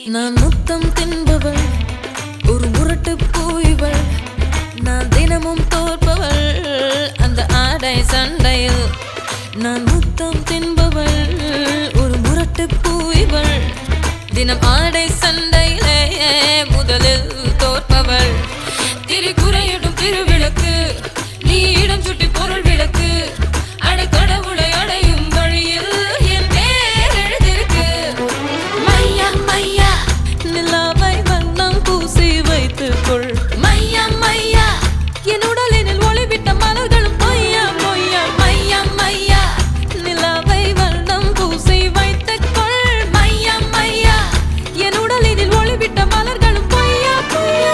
நான் முத்தம் தின்பவள் ஒரு முரட்டு பூய்வள் நான் தினமும் தோற்பவள் அந்த ஆடை சண்டையில் நான் முத்தம் தின்பவள் ஒரு முரட்டு பூய்வள் தினம் ஆடை சண்டையிலே முதலில் தோற்பவள் திரி குறையிடும் திருவிளக்கு நீ இடம் சுட்டி பொருள் விளக்கு அடை கடவுளை அடையும் வழியில் என் பேர் எழுதிருக்கு மையா மையா நிலாவை வண்ணம் பூசி வைத்துக் கொள் மையா மையா என் உடலினில் ஒளிவிட்ட மலர்களும் பொய்யா பொய்யா மையா மையா நிலாவை வண்ணம் பூசி வைத்துக் கொள் மையா மையா என் உடலினில் ஒளிவிட்ட மலர்களும் பொய்யா பொய்யா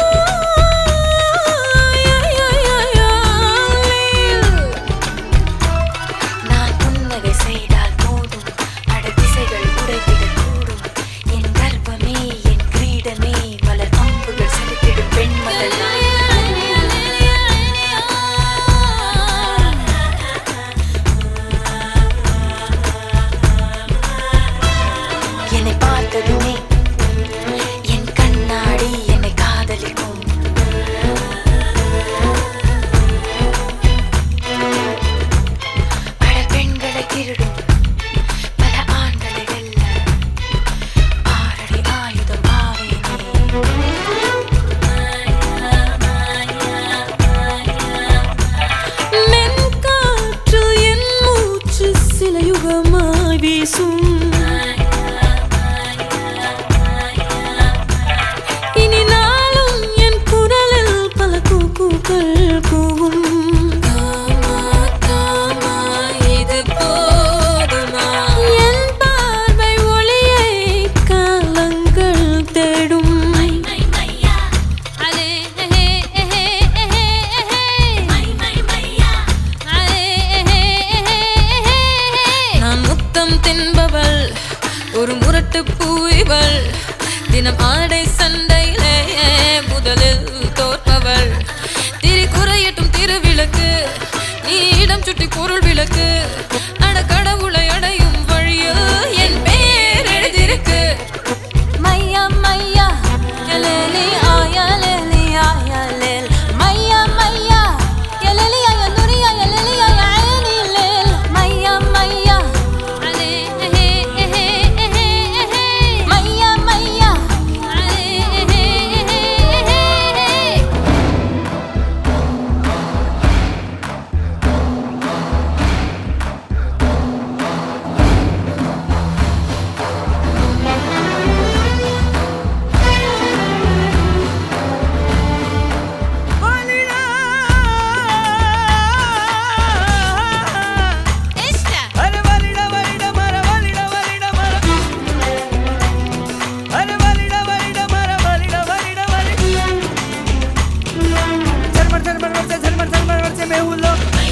நான் புன்னகை செய்தால் போதும் அட திசைகள் உடைத்திடக் கூடும் என் கர்ப்பமே என் கிரீடமே மலர் அம்புகள் செலுத்திடும் பெண்மகள் என்னை பார்த்ததுமே என் கண்ணாடி என்னை காதலிக்கும் பல பெண்களை திருடும் பல ஆண்களை வெல்ல ஆறடி ஆயுதம் ஆவேனே மென்காற்று என் மூச்சு சில யுகமாய் வீசும் இனி நாளும் என் குரலில் பல கூக்குகள் கூவும் காமா காமா இது போதுமா என் பார்வை ஒளியை காலங்கள் தேடும் அலே ஹே ஹே ஹே நான் முத்தம் தின்பவள் ஒரு முரட்டு பூய்வள் தினம் ஆடை சண்டையிலே முதலில் தோற்பவள் திரி குறையட்டும் திருவிளக்கு நீ இடம் சுட்டி பொருள் விளக்கு அட கடவுளை அடையும் வழியில் என் பேர் எழுதிருக்கு மையா மையா எலேலி ஆயலேலி ஆயலேல் மையா மையா எலேலி ஆயலுரி ஆயலேலி ஆயனி லேல் மையா மையா அலே ஹே ஹே ஹே மையா மையா அலே ஹே ஹே అరే వలిడ వలిడ మర వలిడ వలిడ మర అరే వలిడ వలిడ మర వలిడ వలిడ వలి झरमर झरमर वर्षे झरमर झरमर वर्षे में हुलो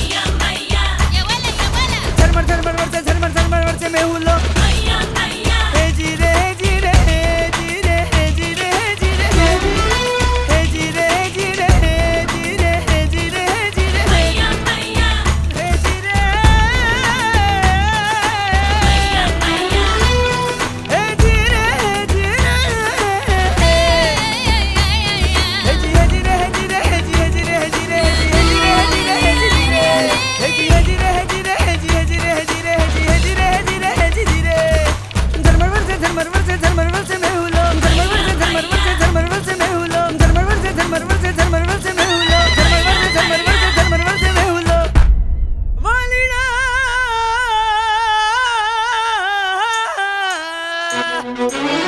झरमर झरमर वर्षे झरमर झरमर वर्षे में हुलो हे जी रे हे जी रे हे जी रे हे जी रे हे जी रे हे जी रे हे जी रे हे जी रे हे जी रे हे जी रे हे जी रे हे जी रे हे जी रे வாலிடா